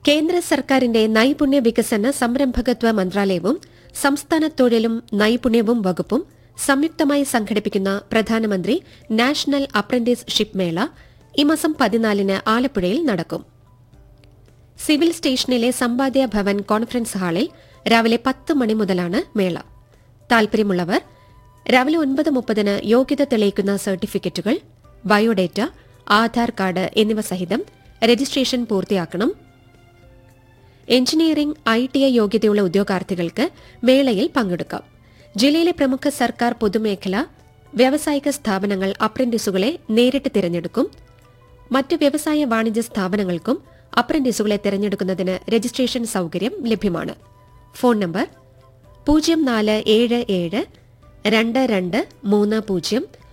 കേന്ദ്ര സർക്കാരിന്റെ നൈപുണ്യ വികസന സംരംഭകത്വ മന്ത്രാലയവും സംസ്ഥാന തൊഴിലും നൈപുണ്യവും വകുപ്പും സംയുക്തമായി സംഘടിപ്പിക്കുന്ന പ്രധാനമന്ത്രി നാഷണൽ അപ്രന്റീസ്ഷിപ്പ് മേള ഈ മാസം പതിനാലിന് ആലപ്പുഴയിൽ നടക്കും സിവിൽ സ്റ്റേഷനിലെ സമ്പാദ്യ ഭവൻ കോൺഫറൻസ് ഹാളിൽ രാവിലെ പത്ത് മണി മുതലാണ് മേള താൽപര്യമുള്ളവർ രാവിലെ ഒൻപത് മുപ്പതിന് യോഗ്യത തെളിയിക്കുന്ന സർട്ടിഫിക്കറ്റുകൾ ബയോഡേറ്റ ആധാർ കാർഡ് എന്നിവ സഹിതം രജിസ്ട്രേഷൻ പൂർത്തിയാക്കണം എഞ്ചിനീയറിംഗ് ഐ ടി ഐ യോഗ്യതയുള്ള ഉദ്യോഗാർത്ഥികൾക്ക് മേളയിൽ പങ്കെടുക്കാം ജില്ലയിലെ പ്രമുഖ സർക്കാർ പൊതുമേഖല വ്യാവസായിക സ്ഥാപനങ്ങൾ അപ്രന്റീസുകളെ നേരിട്ട് തിരഞ്ഞെടുക്കും മറ്റ് വ്യവസായ വാണിജ്യ സ്ഥാപനങ്ങൾക്കും അപ്രന്റീസുകളെ തിരഞ്ഞെടുക്കുന്നതിന് രജിസ്ട്രേഷൻ സൌകര്യം ലഭ്യമാണ് ഫോൺ നമ്പർ പൂജ്യം നാല് ഏഴ് ഏഴ് രണ്ട് രണ്ട് മൂന്ന് പൂജ്യം